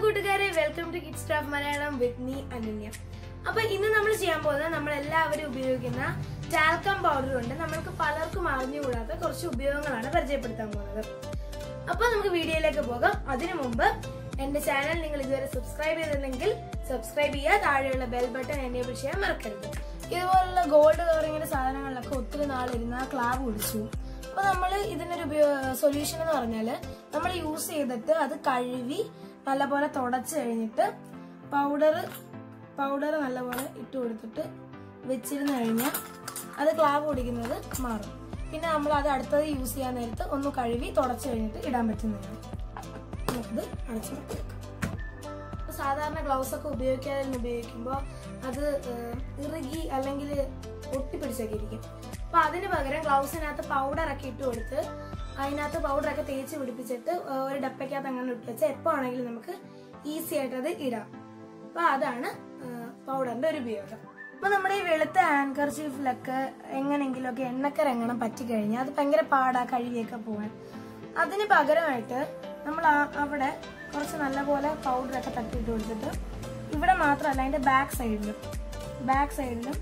കൂട്ടുകാരെ welcome to kids craft Malayalam with me Ananya അപ്പൊ ഇന്ന് നമ്മൾ ചെയ്യാൻ പോകുന്നത് നമ്മൾ എല്ലാവരും ഉപയോഗിക്കുന്ന ടാൽക്കം പൗഡർ കൊണ്ട് നമ്മൾക്ക് പലർക്കും അറിഞ്ഞുകൂടാത്ത കുറച്ച് ഉപയോഗങ്ങളാണ് പരിചയപ്പെടുത്താൻ പോകുന്നത് അപ്പൊ നമുക്ക് വീഡിയോയിലേക്ക് പോകാം അതിനു മുമ്പ് എന്റെ ചാനൽ നിങ്ങൾ ഇതുവരെ സബ്സ്ക്രൈബ് ചെയ്തില്ലെങ്കിൽ സബ്സ്ക്രൈബ് ചെയ്യുക താഴെയുള്ള ബെൽ ബട്ടൺ എനേബിൾ ചെയ്യാൻ മറക്കരുത് ഇതുപോലുള്ള ഗോൾഡ് കവറിങ്ങിന്റെ സാധനങ്ങളിലൊക്കെ ഒത്തിരി നാളിരുന്ന ക്ലാവ് പിടിച്ചു അപ്പൊ നമ്മൾ ഇതിനൊരു സൊല്യൂഷൻ എന്ന് പറഞ്ഞാല് നമ്മൾ യൂസ് ചെയ്തിട്ട് അത് കഴുകി നല്ലപോലെ തുടച്ച് കഴിഞ്ഞിട്ട് പൗഡർ പൗഡർ നല്ലപോലെ ഇട്ട് കൊടുത്തിട്ട് വെച്ചിരുന്ന് കഴിഞ്ഞാൽ അത് ക്ലാവ് പിടിക്കുന്നത് മാറും പിന്നെ നമ്മൾ അത് അടുത്തത് യൂസ് ചെയ്യാൻ നേരത്ത് ഒന്ന് കഴുകി തുടച്ച് കഴിഞ്ഞിട്ട് ഇടാൻ പറ്റുന്നതാണ് നമുക്കിത് അടച്ചു മാറ്റി വെക്കാം ഇപ്പൊ സാധാരണ ഗ്ലൗസ് ഒക്കെ ഉപയോഗിക്കാതെ ഉപയോഗിക്കുമ്പോൾ അത് ഏഹ്, ഇറുകി അല്ലെങ്കിൽ ഒട്ടിപ്പിടിച്ചൊക്കെ ഇരിക്കും അപ്പൊ അതിന് പകരം ഗ്ലൗസിനകത്ത് പൗഡർ ഒക്കെ ഇട്ട് കൊടുത്ത് അതിനകത്ത് പൗഡർ ഒക്കെ തേച്ച് പിടിപ്പിച്ചിട്ട് ഏഹ്, ഒരു ഡപ്പയ്ക്കകത്ത് അങ്ങനെ ഇട്ട് വെച്ചാൽ എപ്പോ ആണെങ്കിലും നമുക്ക് ഈസി ആയിട്ട് അത് ഇടാം അപ്പൊ അതാണ് പൗഡറിന്റെ ഒരു ഉപയോഗം അപ്പൊ നമ്മുടെ ഈ വെളുത്ത ആങ്കർ ചീഫിലൊക്കെ എങ്ങനെങ്കിലും ഒക്കെ എണ്ണക്കര എങ്ങനെ പറ്റിക്കഴിഞ്ഞാൽ അത് ഭയങ്കര പാടാ കഴുകിയൊക്കെ പോവാൻ അതിന് പകരമായിട്ട് നമ്മൾ ആ- അവിടെ കുറച്ച് നല്ലപോലെ പൗഡറൊക്കെ തട്ടിയിട്ട് കൊടുത്തിട്ട് ഇവിടെ മാത്രമല്ല അതിന്റെ ബാക്ക് സൈഡിലും ബാക്ക് സൈഡിലും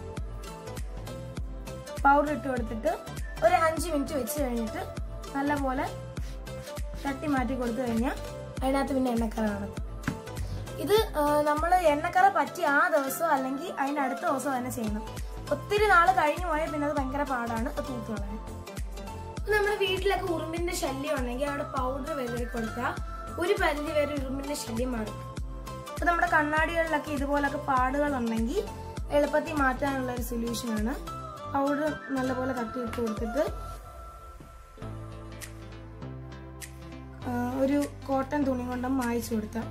പൗഡർ ഇട്ട് കൊടുത്തിട്ട് ഒരു അഞ്ച് മിനിറ്റ് വെച്ച് കഴിഞ്ഞിട്ട് നല്ലപോലെ തട്ടി മാറ്റി കൊടുത്തു കഴിഞ്ഞാൽ അതിനകത്ത് പിന്നെ എണ്ണക്കറ കാണും ഇത് നമ്മൾ എണ്ണക്കറ പറ്റി ആ ദിവസം അല്ലെങ്കിൽ അതിന്റെ അടുത്ത ദിവസം തന്നെ ചെയ്യണം ഒത്തിരി നാൾ കഴിഞ്ഞു പോയാൽ പിന്നെ അത് ഭയങ്കര പാടാണ് അത് തൂത്ത് കളയാൻ നമ്മുടെ വീട്ടിലൊക്കെ ഉറുമ്പിന്റെ ശല്യം ഉണ്ടെങ്കിൽ അവിടെ പൗഡർ വിതറി കൊടുത്താൽ ഒരു പരിധി വരെ ഉറുമ്പിന്റെ ശല്യം മാറും അപ്പൊ നമ്മുടെ കണ്ണാടികളിലൊക്കെ ഇതുപോലൊക്കെ പാടുകൾ ഉണ്ടെങ്കിൽ എളുപ്പത്തിൽ മാറ്റാനുള്ള ഒരു സൊല്യൂഷൻ ആണ് പൗഡർ നല്ലപോലെ തട്ടിയിട്ട് കൊടുത്തിട്ട് ആ, ഒരു കോട്ടൺ തുണി കൊണ്ട് മായിച്ചു കൊടുത്താൽ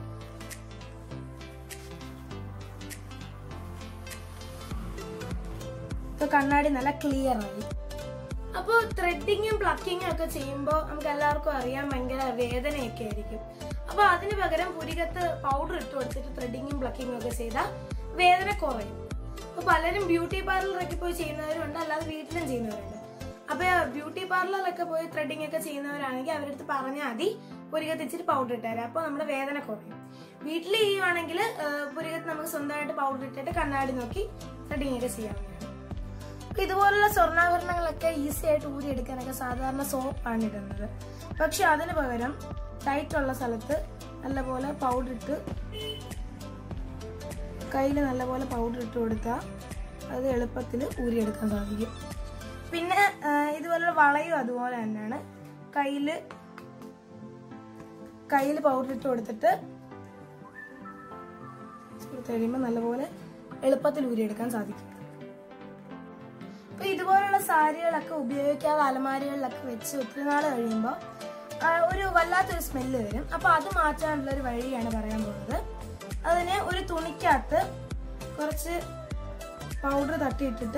ഇപ്പൊ കണ്ണാടി നല്ല ക്ലിയർ ആയി അപ്പോൾ ത്രെഡിങ്ങും പ്ലക്കിങ്ങും ഒക്കെ ചെയ്യുമ്പോൾ നമുക്ക് എല്ലാവർക്കും അറിയാം ഭയങ്കര വേദനയൊക്കെ ആയിരിക്കും അപ്പൊ അതിന് പകരം പുരികത്ത് പൗഡർ ഇട്ട് കൊടുത്തിട്ട് ത്രെഡിങ്ങും പ്ലക്കിങ്ങും ഒക്കെ ചെയ്താൽ വേദന കുറയും അപ്പൊ പലരും ബ്യൂട്ടി പാർലറിലൊക്കെ പോയി ചെയ്യുന്നവരുണ്ട് അല്ലാതെ വീട്ടിലും ചെയ്യുന്നവരുണ്ട് അപ്പൊ ബ്യൂട്ടി പാർലറിലൊക്കെ പോയി ത്രെഡിങ് ഒക്കെ ചെയ്യുന്നവരാണെങ്കിൽ അവരടുത്ത് പറഞ്ഞാൽ മതി പുരികത്ത് ഇച്ചിരി പൗഡർ ഇട്ടുതരാം അപ്പൊ നമ്മുടെ വേദന കുറയും വീട്ടിൽ ചെയ്യുവാണെങ്കിൽ പുരികത്ത് നമുക്ക് സ്വന്തമായിട്ട് പൗഡർ ഇട്ടിട്ട് കണ്ണാടി നോക്കി ത്രെഡിങ് ഒക്കെ ചെയ്യാവുന്നതാണ് അപ്പൊ ഇതുപോലുള്ള സ്വർണ്ണാഭരണങ്ങളൊക്കെ ഈസി ആയിട്ട് ഊരിയെടുക്കാനൊക്കെ സാധാരണ സോപ്പാണ് ഇടുന്നത് പക്ഷെ അതിന് പകരം ടൈറ്റ് ഉള്ള സ്ഥലത്ത് നല്ലപോലെ പൗഡർ ഇട്ട് കയ്യിൽ നല്ലപോലെ പൗഡർ ഇട്ട് കൊടുത്താൽ അത് എളുപ്പത്തിൽ ഊരിയെടുക്കാൻ സാധിക്കും പിന്നെ ആ, ഇതുപോലുള്ള വളയും അതുപോലെ തന്നെയാണ് കയ്യിൽ കയ്യിൽ പൗഡർ ഇട്ട് കൊടുത്തിട്ട് കൊടുത്തു കഴിയുമ്പോൾ നല്ലപോലെ എളുപ്പത്തിൽ ഊരിയെടുക്കാൻ സാധിക്കും അപ്പൊ ഇതുപോലുള്ള സാരികളൊക്കെ ഉപയോഗിക്കാതെ അലമാരികളിലൊക്കെ വെച്ച് ഒത്തിരി നാൾ കഴിയുമ്പോൾ ഒരു വല്ലാത്തൊരു സ്മെല്ല് വരും അപ്പൊ അത് മാറ്റാനുള്ള ഒരു വഴിയാണ് പറയാൻ പോകുന്നത് അതിന് ഒരു തുണിക്കകത്ത് കുറച്ച് പൗഡർ തട്ടിയിട്ടിട്ട്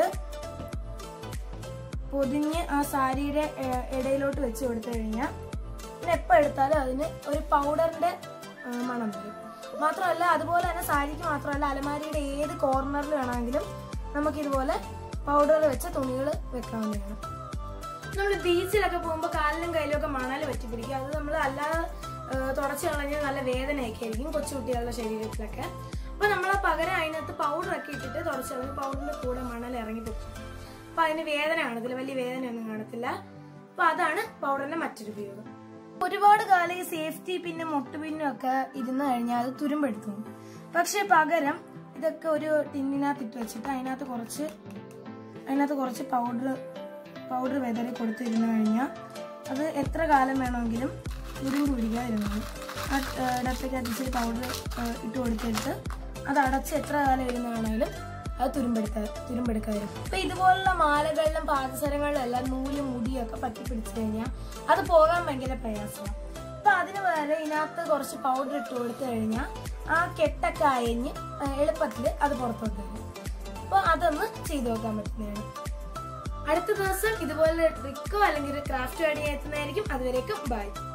പൊതിഞ്ഞ് ആ സാരിയുടെ ഏഹ്, ഇടയിലോട്ട് വെച്ച് കൊടുത്തു കഴിഞ്ഞാൽ പിന്നെ എപ്പോൾ എടുത്താലും അതിന് ഒരു പൗഡറിന്റെ ഏഹ്, മണം വരും മാത്രമല്ല അതുപോലെ തന്നെ സാരിക്ക് മാത്രമല്ല അലമാരിയുടെ ഏത് കോർണറിൽ വേണമെങ്കിലും നമുക്ക് ഇതുപോലെ പൗഡർ വെച്ച തുണികൾ വെക്കാവുന്നതാണ് നമ്മൾ ബീച്ചിലൊക്കെ പോകുമ്പോൾ കാലിലും കയ്യിലും ഒക്കെ മണൽ പറ്റി പിടിക്കും അത് നമ്മൾ അല്ലാതെ ഏഹ്, തുടച്ച് കളഞ്ഞാൽ നല്ല വേദനയൊക്കെ ആയിരിക്കും കൊച്ചുകുട്ടികളുടെ ശരീരത്തിലൊക്കെ അപ്പൊ നമ്മൾ പകരം അതിനകത്ത് പൗഡർ ഒക്കെ ഇട്ടിട്ട് തുടച്ച് കളഞ്ഞ് പൗഡറിന്റെ കൂടെ മണൽ ഇറങ്ങി പോകും അപ്പൊ അതിന് വേദന കാണത്തില്ല വലിയ വേദനയൊന്നും കാണത്തില്ല അപ്പൊ അതാണ് പൗഡറിന്റെ മറ്റൊരു ഉപയോഗം ഒരുപാട് കാലം ഈ സേഫ്റ്റി പിന്നെ മുട്ടുപിന്നും ഒക്കെ ഇരുന്ന് കഴിഞ്ഞാൽ അത് തുരുമ്പെടുത്തു പോകും. പക്ഷെ പകരം ഇതൊക്കെ ഒരു ടിന്നിനകത്ത് ഇട്ട് വെച്ചിട്ട് അതിനകത്ത് കുറച്ച് അതിനകത്ത് കുറച്ച് പൗഡർ പൗഡർ വെതറി കൊടുത്തിരുന്നു കഴിഞ്ഞാൽ അത് എത്ര കാലം വേണമെങ്കിലും തുരുമ്പ് പിടിക്കാതിരുന്നു ആ ഡപ്പയ്ക്കകത്ത് ഇച്ചിരി പൗഡർ ഇട്ട് കൊടുത്തിട്ട് അത് അടച്ച് എത്ര കാലം ഇരുന്നാണെങ്കിലും അത് തുരുമ്പെടുക്ക തുരുമ്പെടുക്കാതിരും അപ്പൊ ഇതുപോലുള്ള മാലകളിലും പാദസരങ്ങളിലും എല്ലാം നൂലും മുടിയൊക്കെ പറ്റി പിടിച്ചു കഴിഞ്ഞാൽ അത് പോകാൻ ഭയങ്കര പ്രയാസമാണ് അപ്പൊ അതിന് പകരം ഇതിനകത്ത് കുറച്ച് പൗഡർ ഇട്ട് കൊടുത്തു കഴിഞ്ഞാൽ ആ കെട്ടൊക്കെ അയഞ്ഞ് എളുപ്പത്തിൽ അത് പുറത്തോട്ട് വരും അപ്പൊ അതൊന്ന് ചെയ്തു നോക്കാൻ പറ്റുന്നതാണ് അടുത്ത ദിവസം ഇതുപോലെ ട്രിക്കോ അല്ലെങ്കിൽ ഒരു ക്രാഫ്റ്റോ അടി എത്തുന്നതായിരിക്കും അതുവരേക്കും ബൈ